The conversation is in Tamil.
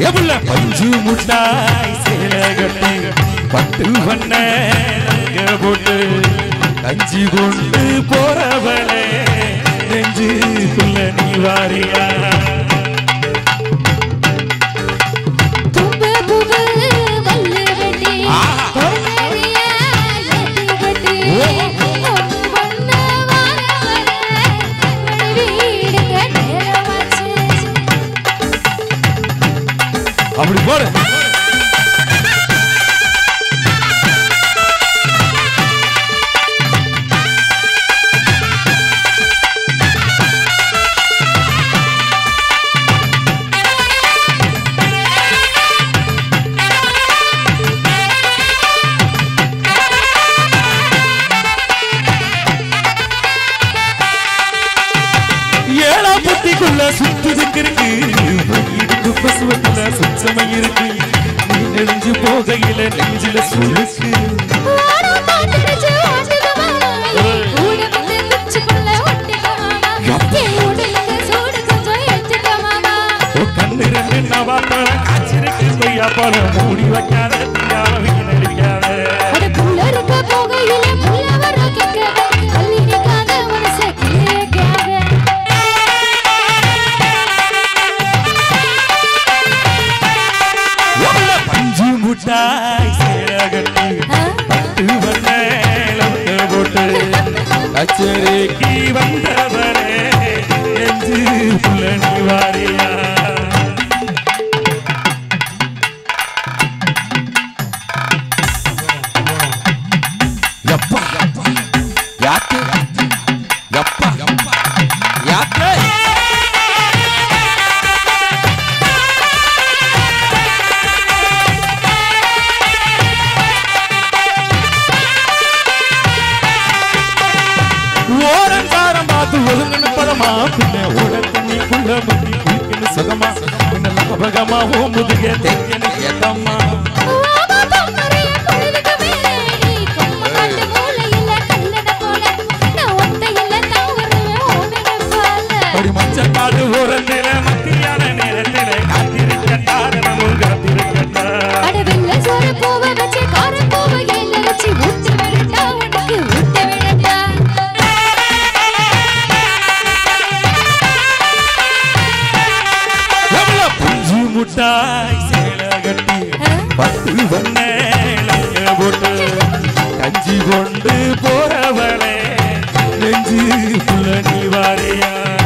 எவ்வள பஞ்சு முட்டாய் சேல கட்டி பட்டு வண்ண நங்க போட்டு கஞ்சி கொண்டு போறவளே நெஞ்சுக்குள்ள நீ வாரியா தும்பு புகு வல்லு வெட்டி ஆஹா. பொன்னறிய ஏத்தி கட்டி ஒண்ணு ஒண்ணு வார வர வீடுங்க நேரமாச்சு அப்படி போடு ஏழா புத்திக்குள்ள சுத்துதுக்கு இருக்கு இடுப்பு பசுவத்துல சுச்சமை இருக்கு நீ நெளிஞ்சு போகையில நெஞ்சில சுழுக்கு வாடா பாட்டுடுச்சு ஓட்டுக மாமா கூட வந்து குச்சிக்குள்ள ஒட்டுக மாமா என் உடலுக்கு சூடு கொஞ்சம் ஏத்துக்க மாமா ஓ கண்ணு ரெண்டு நவாப்பழம் காய்ச்சிருக்கு கொய்யா பழம் மூடி வைக்காத தீயாவ வீண் அடிக்காத அட புள்ள இருக்க போகையில புள்ள வர கேட்காத அள்ளி நிக்காத மனச கேட்காத உள்ள பஞ்சு முட்டாய் சேரகட்டி பட்டு வண்ண போட்டு கச்சேரிக்கு வந்தவரே நெஞ்சு புள்ள நீ வாரியா யப்பா யாக்கு யப்பா யாக்கு ஓரங்காரம் பார்த்து ஒதுங்கன்னு பதமா பின்ன ஓட தண்ணிக்குள்ள முட்டி குளிக்கணும் சுகமா பின்ன லாபகமா ஓ முதுக தெங்கன்னு எதம்மா மாமா பொம்மரைய பொழுதுக்கு மேலே நீ கொம்ப காட்டு மூலையில கல்லட போல நான் ஒத்தையில தான் வருவேன் ஓனன போல ஒரு மஞ்சள் காடு ஓரத்தில மத்தியான நேரத்தில காத்திருக்க காரணமும் காத்திருக்கட்டா அட வெள்ள சோறு பூவ வச்சு கார பூவ ஏல வச்சு ஊத்து விடட்டா உனக்கு ஊத்த விடட்டா எவ்வள புஞ்சு முட்டாய் சேல கட்டி பத்து வண்ண லங்க போட்டு கஞ்சி கொண்டு போறவளே நெஞ்சு புள்ள நீ வாரியா